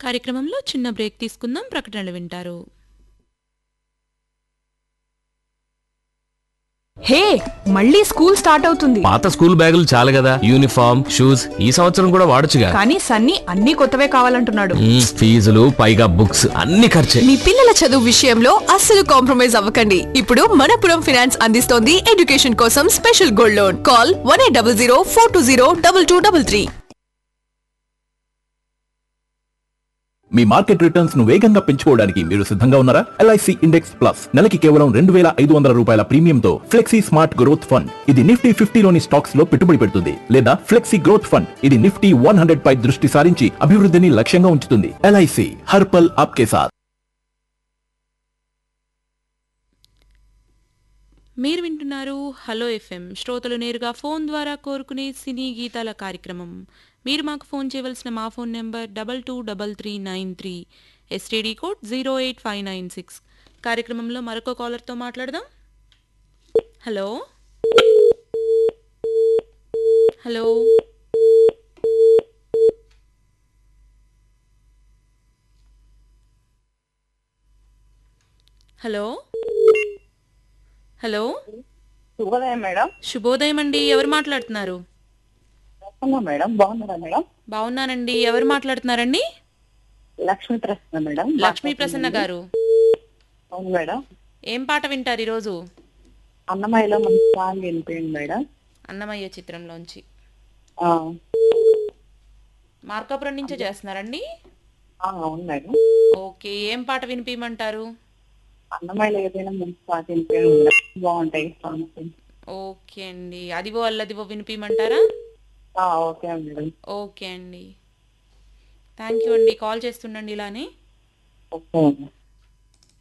కార్యక్రమంలో చిన్న బ్రేక్ తీసుకుందాం ప్రకటనలు వింటారు హే మళ్ళీ స్కూల్ స్టార్ట్ అవుతుంది పాత స్కూల్ బ్యాగులు చాలు కదా యూనిఫామ్ షూస్ ఈ సంవత్సరం కూడా వాడొచ్చుగా కానీ సన్నీ అన్ని కొత్తవే కావాలంటున్నాడు మ్మ్, ఫీజులు పైగా బుక్స్ అన్ని ఖర్చే మీ పిల్లల చదువు విషయంలో అస్సలు కాంప్రమైజ్ అవ్వకండి ఇప్పుడు మనపురం ఫైనాన్స్ అందిస్తోంది ఎడ్యుకేషన్ కోసం special gold loan call one eight double zero four two zero double two double three మీ మార్కెట్ రిటర్న్స్ ను వేగంగా పెంచుకోవడానికి మీరు సిద్ధంగా ఉన్నారా ఎల్ఐసి ఇండెక్స్ ప్లస్ నెలకి కేవలం రెండు వేల ఐదు వందల రూపాయల ప్రీమియంతో ఫ్లెక్సీ స్మార్ట్ గ్రోత్ ఫండ్ ఇది నిఫ్టీ ఫిఫ్టీలోని స్టాక్స్ లో పెట్టుబడి పెడుతుంది లేదా ఫ్లెక్సీ గ్రోత్ ఫండ్ ఇది నిఫ్టీ వన్ హండ్రెడ్ పై దృష్టి సారించి అభివృద్ధిని లక్ష్యంగా ఉంచుతుంది ఎల్ఐసి హర్పల్ ఆప్కే సాత్ మీరు వింటున్నారు హలో ఎఫ్ఎం శ్రోతలు నేరుగా ఫోన్ ద్వారా కోరుకునే సినీ గీతాల కార్యక్రమం మీరు మాకు ఫోన్ చేయవలసిన మా phone number double two double three nine three STD code zero eight five nine six కార్యక్రమంలో మరొక కాలర్తో మాట్లాడదాం హలో హలో హలో హలో శుభోదయం మేడం శుభోదయం అండి ఎవరు మాట్లాడుతున్నారు ప్రసన్న మేడం బాగున్నారా మేడం బాగున్నానండి ఎవరు మాట్లాడుతున్నారండి లక్ష్మీ ప్రసన్న మేడం లక్ష్మీ ప్రసన్న గారు అవును మేడం ఏం పాట వింటారు ఈరోజు అన్నమయ్యలో మంచి సాంగ్ వినిపోయింది మేడం అన్నమయ్య చిత్రంలోంచి ఆ, మార్కాపురం నుంచే చేస్తున్నారండి ఆ, అవును మేడం ఓకే ఏం పాట వినిపించమంటారు అన్నమయ్యలో ఏదైనా మంచి పాట వినిపోయింది మేడం బాగుంటాయి సాంగ్స్ ఓకే అండి అదివో అల్లదివో వినిపించమంటారా ఆ, ఓకే మేడం ఓకే అండి థ్యాంక్ యూ అండి కాల్ చేస్తుండండి ఇలానే ఓకే మేడం